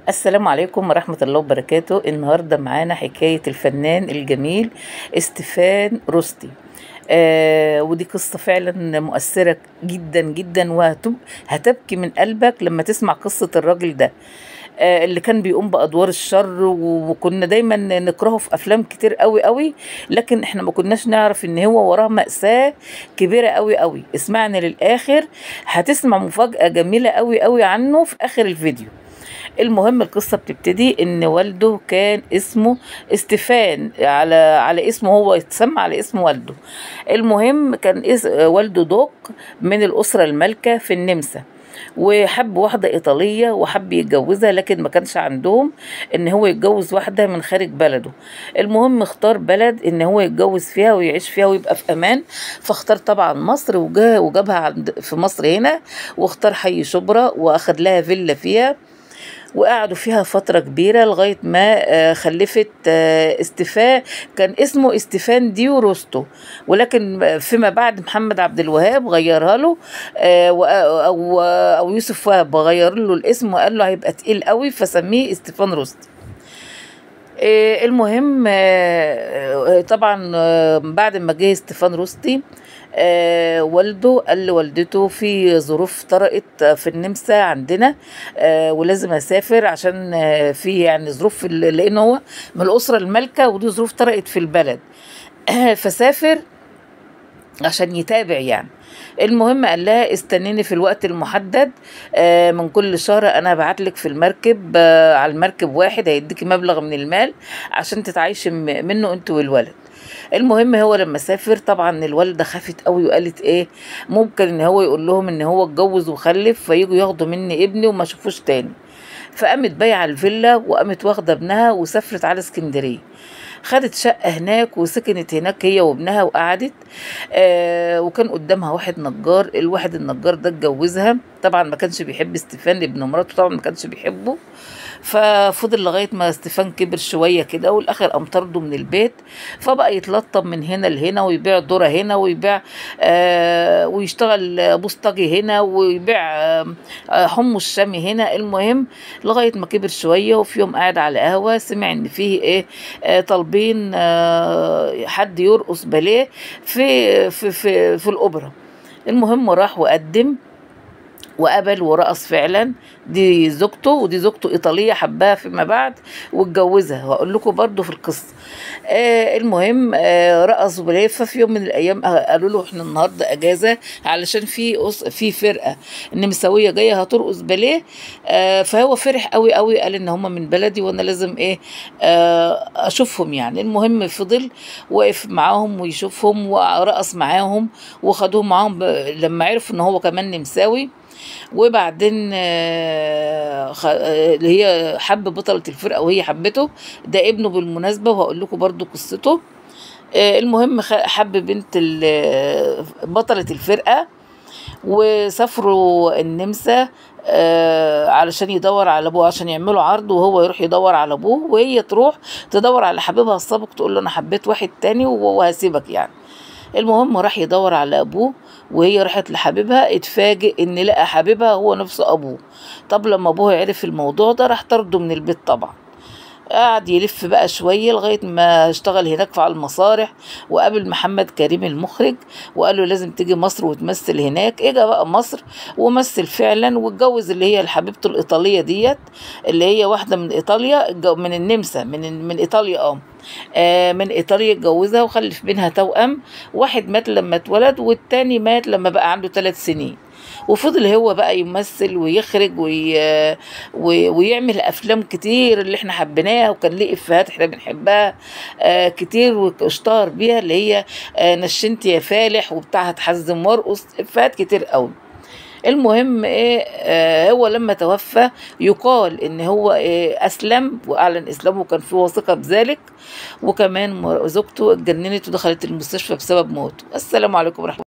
السلام عليكم ورحمة الله وبركاته النهاردة معانا حكاية الفنان الجميل استيفان رستي آه ودي قصة فعلا مؤثرة جدا جدا وهتبكي من قلبك لما تسمع قصة الراجل ده آه اللي كان بيقوم بأدوار الشر وكنا دايما نكرهه في أفلام كتير قوي قوي لكن احنا ما كناش نعرف ان هو وراه مأساة كبيرة قوي قوي اسمعني للآخر هتسمع مفاجأة جميلة قوي قوي عنه في آخر الفيديو المهم القصه بتبتدي ان والده كان اسمه استيفان على على اسمه هو يتسمى على اسم والده المهم كان اس والده دوق من الاسره المالكه في النمسا وحب واحدة إيطالية وحب يتجوزها لكن ما كانش عندهم إن هو يتجوز واحدة من خارج بلده المهم اختار بلد إن هو يتجوز فيها ويعيش فيها ويبقى في أمان فاختار طبعا مصر وجابها عند في مصر هنا واختار حي شبرا وأخد لها فيلا فيها وقعدوا فيها فترة كبيرة لغاية ما خلفت استفاء كان اسمه استفان ديو روستو ولكن فيما بعد محمد عبد الوهاب غيرها له أو, أو يوسف وهب غير له الاسم وقال له هيبقى تقيل قوي فسميه استفان روستي المهم طبعا بعد ما جه استفان روستي آه والده قال لوالدته في ظروف طرقت في النمسا عندنا آه ولازم اسافر عشان آه في يعني ظروف لان هو من الاسره المالكه ودي ظروف طرقت في البلد فسافر عشان يتابع يعني المهم قال لها استنيني في الوقت المحدد آه من كل شهر انا هبعت لك في المركب آه على المركب واحد هيديكي مبلغ من المال عشان تتعايشي منه انت والولد المهم هو لما سافر طبعا الوالده خافت قوي وقالت ايه ممكن ان هو يقول لهم ان هو اتجوز وخلف فيجوا ياخدوا مني ابني وما شافوش تاني فقامت بايعه الفيلا وقامت واخده ابنها وسافرت على اسكندريه خدت شقة هناك وسكنت هناك هي وابنها وقعدت آه وكان قدامها واحد نجار الواحد النجار ده اتجوزها طبعا ما كانش بيحب استيفان ابن مراته طبعا ما كانش بيحبه ففضل لغايه ما استيفان كبر شويه كده والاخر قام طرده من البيت فبقى يتلطم من هنا لهنا ويبيع ذره هنا ويبيع آه ويشتغل بوسطجي هنا ويبيع آه حمص الشامي هنا المهم لغايه ما كبر شويه وفي يوم قاعد على قهوه سمع ان فيه ايه آه طالبين آه حد يرقص باليه في في في, في الاوبرا المهم راح وقدم وقبل ورقص فعلا دي زوجته ودي زوجته ايطاليه حبها فيما بعد واتجوزها وهقول لكم برضو في القصه آه المهم آه رقص باليه ففي يوم من الايام قالوا له احنا النهارده اجازه علشان في في فرقه النمساويه جايه هترقص باليه آه فهو فرح قوي قوي قال ان هم من بلدي وانا لازم ايه آه اشوفهم يعني المهم فضل وقف معاهم ويشوفهم ورقص معاهم وخدوهم معاهم لما عرفوا ان هو كمان نمساوي وبعدين اللي هي حب بطلة الفرقة وهي حبته ده ابنه بالمناسبة وهقول لكم برضو قصته المهم حب بنت بطلة الفرقة وسافروا النمسا آه علشان يدور على ابوه عشان يعملوا عرض وهو يروح يدور على ابوه وهي تروح تدور على حبيبها السابق تقول له انا حبيت واحد تاني وهسيبك يعني المهم راح يدور على ابوه وهي راحت لحبيبها اتفاجئ ان لقى حبيبها هو نفسه ابوه طب لما ابوها عرف الموضوع ده راح طرده من البيت طبعا قعد يلف بقى شوية لغاية ما اشتغل هناك على المسارح وقابل محمد كريم المخرج وقال له لازم تيجي مصر وتمثل هناك اجا بقى مصر ومثل فعلا واتجوز اللي هي حبيبته الإيطالية ديت اللي هي واحدة من إيطاليا من النمسا من من إيطاليا اه آه من ايطاليا اتجوزها وخلف منها توأم واحد مات لما اتولد والتاني مات لما بقى عنده ثلاث سنين وفضل هو بقى يمثل ويخرج وي... وي... ويعمل افلام كتير اللي احنا حبيناها وكان ليه افيهات احنا بنحبها آه كتير واشتهر بيها اللي هي آه نشنت يا فالح وبتاعها تحزم وارقص افيهات كتير قوي المهم ايه آه هو لما توفى يقال ان هو إيه اسلم واعلن اسلامه وكان في وثيقه بذلك وكمان زوجته اتجننت ودخلت المستشفى بسبب موته السلام عليكم ورحمه